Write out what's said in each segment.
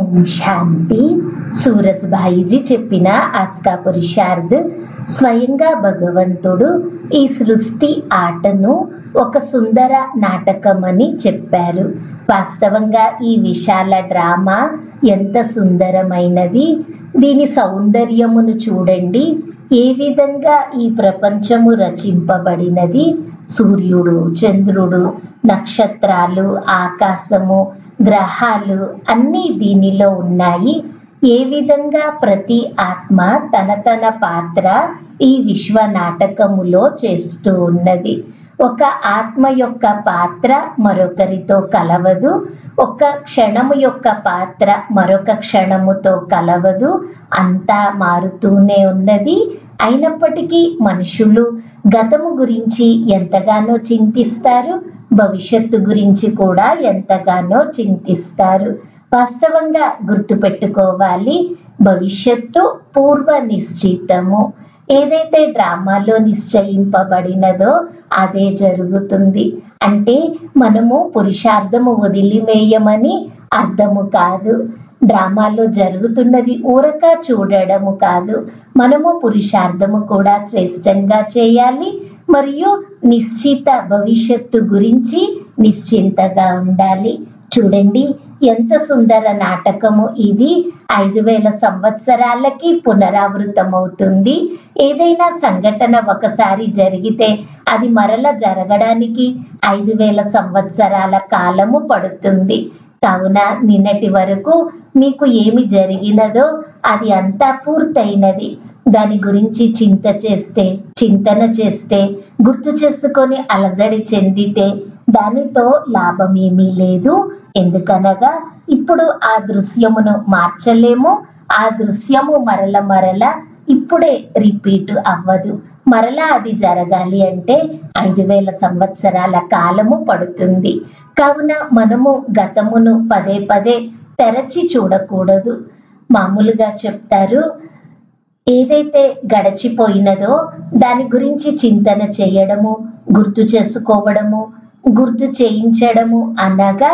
ఓం శాంతి సూరజ్భాయిజీ చెప్పిన ఆస్కా పురుషార్థ్ స్వయంగా భగవంతుడు ఈ సృష్టి ఆటను ఒక సుందర నాటకమని చెప్పారు వాస్తవంగా ఈ విశాల డ్రామా ఎంత సుందరమైనది దీని సౌందర్యమును చూడండి ఏ విధంగా ఈ ప్రపంచము రచింపబడినది సూర్యుడు చంద్రుడు నక్షత్రాలు ఆకాశము గ్రహాలు అన్నీ దీనిలో ఉన్నాయి ఏ విధంగా ప్రతి ఆత్మ తన తన పాత్ర ఈ విశ్వ నాటకములో చేస్తూ ఉన్నది ఒక ఆత్మ యొక్క పాత్ర మరొకరితో కలవదు ఒక క్షణము యొక్క పాత్ర మరొక క్షణముతో కలవదు అంతా మారుతూనే ఉన్నది అయినప్పటికీ మనుషులు గతము గురించి ఎంతగానో చింతిస్తారు భవిష్యత్తు గురించి కూడా ఎంతగానో చింతిస్తారు వాస్తవంగా గుర్తుపెట్టుకోవాలి భవిష్యత్తు పూర్వ నిశ్చితము ఏదైతే డ్రామాలో నిశ్చయింపబడినదో అదే జరుగుతుంది అంటే మనము పురుషార్థము వదిలివేయమని అర్థము కాదు డ్రామాలో జరుగుతున్నది ఊరక చూడడము కాదు మనము పురుషార్థము కూడా శ్రేష్టంగా చేయాలి మరియు నిశ్చిత భవిష్యత్తు గురించి నిశ్చింతగా ఉండాలి చూడండి ఎంత సుందర నాటకము ఇది ఐదు వేల సంవత్సరాలకి పునరావృతమవుతుంది ఏదైనా సంఘటన ఒకసారి జరిగితే అది మరల జరగడానికి ఐదు వేల సంవత్సరాల కాలము పడుతుంది కావున నిన్నటి వరకు మీకు ఏమి జరిగినదో అది అంతా పూర్తయినది దాని గురించి చింత చేస్తే చింతన చేస్తే గుర్తు చేసుకొని అలజడి చెందితే దానితో లాభమేమీ లేదు ఎందుకనగా ఇప్పుడు ఆ దృశ్యమును మార్చలేము ఆ దృశ్యము మరల మరల ఇప్పుడే రిపీట్ అవ్వదు మరలా అది జరగాలి అంటే ఐదు వేల సంవత్సరాల కాలము పడుతుంది కావున మనము గతమును పదే పదే తెరచి చూడకూడదు మామూలుగా చెప్తారు ఏదైతే గడచిపోయినదో దాని గురించి చింతన చేయడము గుర్తు చేసుకోవడము గుర్తు చేయించడము అనగా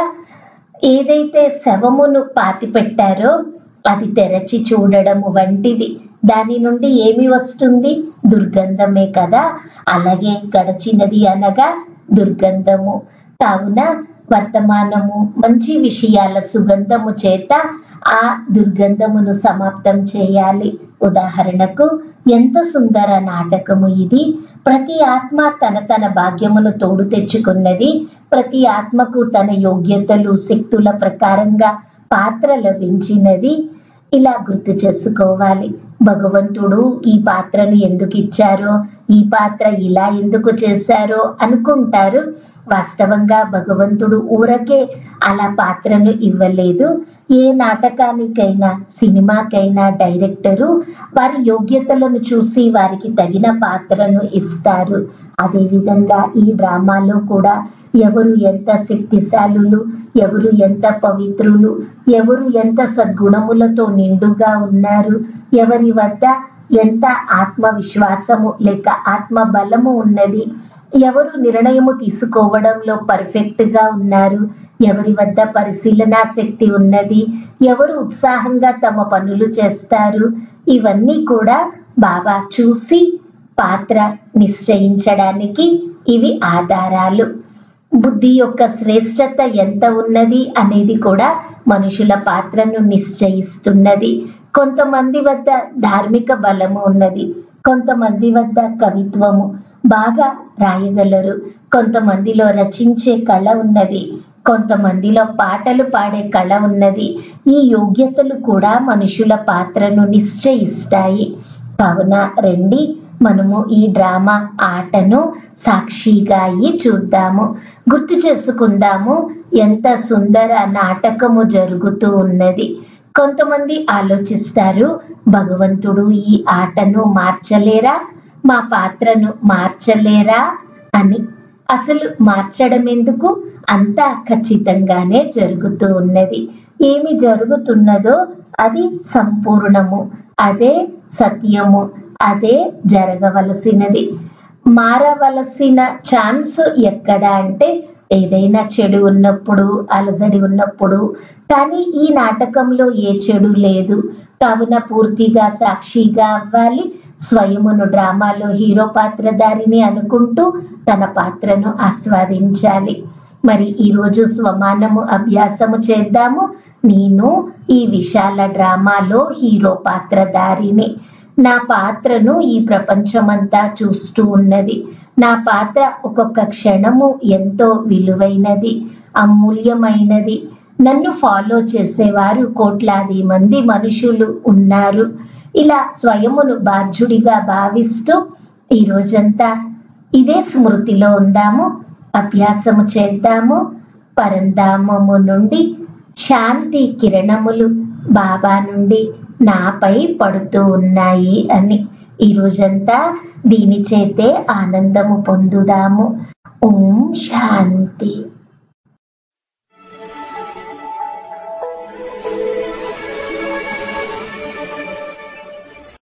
ఏదైతే శవమును పాతి పెట్టారో అది తెరచి చూడడము వంటిది దాని నుండి ఏమి వస్తుంది దుర్గంధమే కదా అలాగే గడచినది అనగా దుర్గంధము కావున వర్తమానము మంచి విషయాల సుగంధము చేత ఆ దుర్గంధమును సమాప్తం చేయాలి ఉదాహరణకు ఎంత సుందర నాటకము ఇది ప్రతి ఆత్మ తన తన భాగ్యమును తోడు తెచ్చుకున్నది ప్రతి ఆత్మకు తన యోగ్యతలు శక్తుల ప్రకారంగా పాత్ర లభించినది ఇలా గుర్తు చేసుకోవాలి భగవంతుడు ఈ పాత్రను ఎందుకు ఇచ్చారో ఈ పాత్ర ఇలా ఎందుకు చేశారో అనుకుంటారు వాస్తవంగా భగవంతుడు ఊరకే అలా పాత్రను ఇవ్వలేదు ఏ నాటకానికైనా సినిమాకైనా డైరెక్టరు వారి యోగ్యతలను చూసి వారికి తగిన పాత్రను ఇస్తారు అదేవిధంగా ఈ డ్రామాలో కూడా ఎవరు ఎంత శక్తిశాలులు ఎవరు ఎంత పవిత్రులు ఎవరు ఎంత సద్గుణములతో నిండుగా ఉన్నారు ఎవరి వద్ద ఎంత ఆత్మవిశ్వాసము లేక ఆత్మ బలము ఉన్నది ఎవరు నిర్ణయము తీసుకోవడంలో పర్ఫెక్ట్ గా ఉన్నారు ఎవరి వద్ద పరిశీలనా శక్తి ఉన్నది ఎవరు ఉత్సాహంగా తమ పనులు చేస్తారు ఇవన్నీ కూడా బాబా చూసి పాత్ర నిశ్చయించడానికి ఇవి ఆధారాలు బుద్ధి యొక్క శ్రేష్టత ఎంత ఉన్నది అనేది కూడా మనుషుల పాత్రను నిశ్చయిస్తున్నది కొంతమంది వద్ద ధార్మిక బలము ఉన్నది కొంతమంది వద్ద కవిత్వము బాగా రాయగలరు కొంతమందిలో రచించే కళ ఉన్నది కొంతమందిలో పాటలు పాడే కళ ఉన్నది ఈ యోగ్యతలు కూడా మనుషుల పాత్రను నిశ్చయిస్తాయి కావున రండి మనము ఈ డ్రామా ఆటను సాక్షిగా అయ్యి చూద్దాము గుర్తు చేసుకుందాము ఎంత సుందర నాటకము జరుగుతూ ఉన్నది కొంతమంది ఆలోచిస్తారు భగవంతుడు ఈ ఆటను మార్చలేరా మా పాత్రను మార్చలేరా అని అసలు మార్చడం ఎందుకు అంతా ఖచ్చితంగానే జరుగుతూ ఉన్నది ఏమి జరుగుతున్నదో అది సంపూర్ణము అదే సత్యము అదే జరగవలసినది మారవలసిన ఛాన్స్ ఎక్కడ అంటే ఏదైనా చెడు ఉన్నప్పుడు అలజడి ఉన్నప్పుడు కానీ ఈ నాటకంలో ఏ చెడు లేదు కావున పూర్తిగా సాక్షిగా అవ్వాలి స్వయమును డ్రామాలో హీరో పాత్రధారిని అనుకుంటూ తన పాత్రను ఆస్వాదించాలి మరి ఈరోజు స్వమానము అభ్యాసము చేద్దాము నేను ఈ విశాల డ్రామాలో హీరో పాత్రధారిని నా పాత్రను ఈ ప్రపంచమంతా చూస్తూ ఉన్నది నా పాత్ర ఒక్కొక్క క్షణము ఎంతో విలువైనది అమూల్యమైనది నన్ను ఫాలో చేసేవారు కోట్లాది మంది మనుషులు ఉన్నారు ఇలా స్వయమును బాధ్యుడిగా భావిస్తూ ఈ రోజంతా ఇదే స్మృతిలో ఉందాము అభ్యాసము చేద్దాము పరంధామము నుండి శాంతి కిరణములు బాబా నుండి నాపై పడుతూ ఉన్నాయి అని ఈ రోజంతా దీని చేతే ఆనందము పొందుదాము ఓం శాంతి